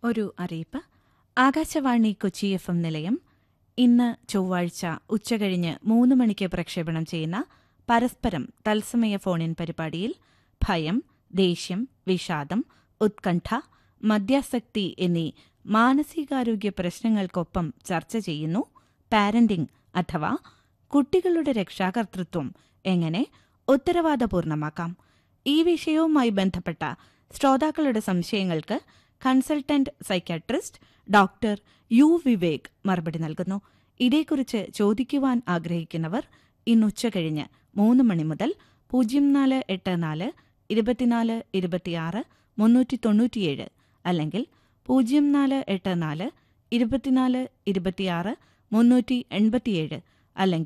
ഒരു അറിയിപ്പ് Akashvani Kochi F M നിലയം ഇന്ന് ചൊവ്വാഴ്ച ഉച്ചകഴിഞ്ഞ് മൂന്ന് മണിക്ക് പ്രക്ഷേപണം ചെയ്യുന്ന പരസ്പരം തത്സമയ ഫോണിൻ പരിപാടിയിൽ ഭയം ദേഷ്യം വിഷാദം ഉത്കണ്ഠ മദ്യാസക്തി എന്നീ മാനസികാരോഗ്യ പ്രശ്നങ്ങൾക്കൊപ്പം ചർച്ച ചെയ്യുന്നു പാരന്റിംഗ് അഥവാ കുട്ടികളുടെ രക്ഷാകർതൃത്വം എങ്ങനെ ഉത്തരവാദപൂർണമാക്കാം ഈ വിഷയവുമായി ബന്ധപ്പെട്ട ശ്രോതാക്കളുടെ സംശയങ്ങൾക്ക് consultant psychiatrist doctor U Vivek മറുപടി നൽകുന്നു ഇതേക്കുറിച്ച് ചോദിക്കുവാൻ ആഗ്രഹിക്കുന്നവർ ഇന്ന് ഉച്ചകഴിഞ്ഞ് മൂന്ന് മണി മുതൽ പൂജ്യം നാല് എട്ട് നാല് ഇരുപത്തിനാല് ഇരുപത്തിയാറ് മുന്നൂറ്റി തൊണ്ണൂറ്റിയേഴ് അല്ലെങ്കിൽ പൂജ്യം നാല് എട്ട് നാല് ഇരുപത്തിനാല് ഇരുപത്തിയാറ് മുന്നൂറ്റി എൺപത്തിയേഴ് അല്ലെങ്കിൽ